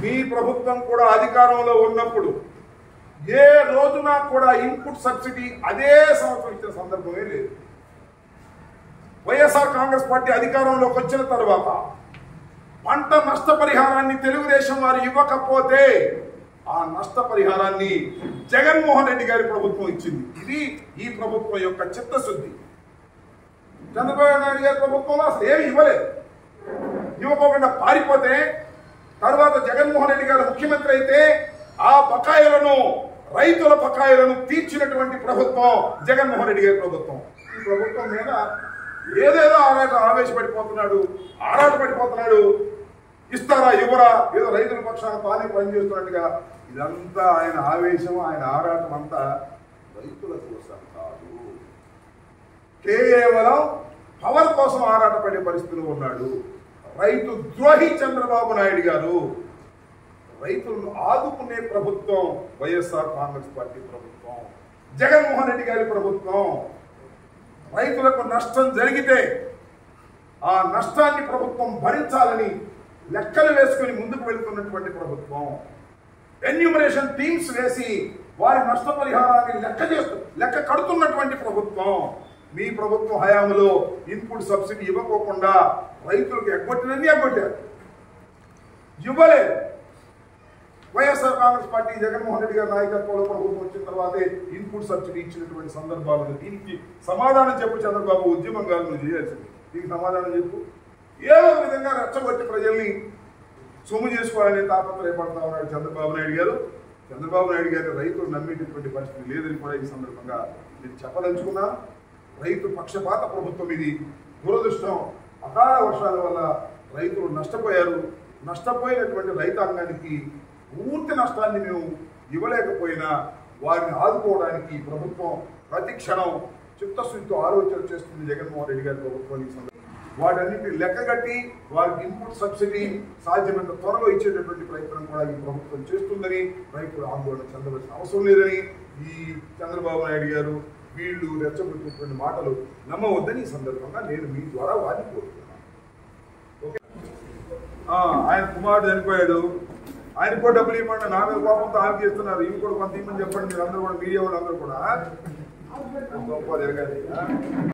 మీ ప్రభుత్వం కూడా అధికారంలో ఉన్నప్పుడు ఏ రోజున కూడా ఇన్పుట్ సబ్సిడీ అదే సంవత్సరం ఇచ్చిన సందర్భమే లేదు వైఎస్ఆర్ కాంగ్రెస్ పార్టీ అధికారంలోకి వచ్చిన తర్వాత పంట నష్టపరిహారాన్ని తెలుగుదేశం వారు ఇవ్వకపోతే ఆ నష్టపరిహారాన్ని జగన్మోహన్ రెడ్డి గారి ప్రభుత్వం ఇచ్చింది ఇది ఈ ప్రభుత్వం యొక్క చిత్తశుద్ధి చంద్రబాబు నాయుడు గారి ప్రభుత్వంలో అసలు ఏమి ఇవ్వలేదు ఇవ్వకోకుండా పారిపోతే తర్వాత జగన్మోహన్ రెడ్డి గారు ముఖ్యమంత్రి అయితే ఆ బకాయిలను రైతుల బకాయిలను తీర్చినటువంటి ప్రభుత్వం జగన్మోహన్ రెడ్డి గారి ప్రభుత్వం ఈ ప్రభుత్వం మీద ఏదేదో ఆరాట ఆవేశపడిపోతున్నాడు ఆరాటపడిపోతున్నాడు ఇస్తారా ఇవ్వరా ఏదో రైతుల పక్షాన తానే పనిచేస్తున్నట్టుగా ఇదంతా ఆయన ఆవేశం ఆయన ఆరాటం అంతా రైతుల కోసం కాదు కేవలం పవర్ కోసం ఆరాటపడే పరిస్థితిలో ఉన్నాడు రైతు ద్రోహి చంద్రబాబు నాయుడు గారు రైతులను ఆదుకునే ప్రభుత్వం వైఎస్ఆర్ కాంగ్రెస్ పార్టీ ప్రభుత్వం జగన్మోహన్ రెడ్డి గారి ప్రభుత్వం రైతులకు నష్టం జరిగితే ఆ నష్టాన్ని ప్రభుత్వం భరించాలని లెక్కలు వేసుకుని ముందుకు వెళ్తున్నటువంటి ప్రభుత్వం ఎన్యూమరేషన్ టీమ్స్ వేసి వారి నష్టపరిహారాన్ని లెక్క చేస్తూ లెక్క కడుతున్నటువంటి ప్రభుత్వం మీ ప్రభుత్వం హయాంలో ఇన్పుట్ సబ్సిడీ ఇవ్వకోకుండా రైతులకు ఎగ్గొట్టినన్ని ఎగ్గొట్టారు ఇవ్వలేదు వైఎస్ఆర్ కాంగ్రెస్ పార్టీ జగన్మోహన్ రెడ్డి గారి నాయకత్వంలో ప్రభుత్వం వచ్చిన తర్వాతే ఇన్పుట్ సబ్సిడీ ఇచ్చినటువంటి సందర్భాలు దీనికి సమాధానం చెప్పు చంద్రబాబు ఉద్యమంగా నువ్వు చేయాల్సింది దీనికి సమాధానం చెప్పు ఏదో ఒక విధంగా రెచ్చగొట్టి ప్రజల్ని సొమ్ము చేసుకోవాలని తాపత్రయపడతా ఉన్నాడు చంద్రబాబు నాయుడు గారు చంద్రబాబు నాయుడు గారి రైతులు నమ్మేటటువంటి పరిస్థితి లేదని కూడా ఈ సందర్భంగా నేను చెప్పదలుచుకున్నా రైతు పక్షపాత ప్రభుత్వం ఇది దురదృష్టం అకాల వర్షాల వల్ల రైతులు నష్టపోయారు నష్టపోయినటువంటి రైతాంగానికి పూర్తి నష్టాన్ని మేము ఇవ్వలేకపోయినా వారిని ఆదుకోవడానికి ఈ ప్రభుత్వం ప్రతి క్షణం చిత్తశుద్ధితో ఆలోచన చేస్తుంది జగన్మోహన్ రెడ్డి గారి ప్రభుత్వం ఈ సందర్భంగా వాటన్నిటి లెక్కగట్టి వారికి ఇన్పుట్ సబ్సిడీ సాధ్యమైనంత త్వరలో ఇచ్చేటటువంటి ప్రయత్నం కూడా ఈ ప్రభుత్వం చేస్తుందని రైతులు ఆందోళన చెందవలసిన అవసరం లేదని ఈ చంద్రబాబు నాయుడు గారు వీళ్ళు రెచ్చగొట్టినటువంటి మాటలు నమ్మవద్దని ఈ సందర్భంగా నేను మీ ద్వారా వారిని కోరుతున్నాను ఓకే ఆ, ఆయన కుమారుడు చనిపోయాడు ఆయన కూడా డబ్బులు ఇవ్వమంటే నా మీద కోపంతో ఆమె చేస్తున్నారు ఇవి కూడా కొంత ఇవ్వమని చెప్పండి మీరు అందరూ కూడా మీడియా వాళ్ళు అందరూ కూడా గొప్ప జరగాలి ఆ?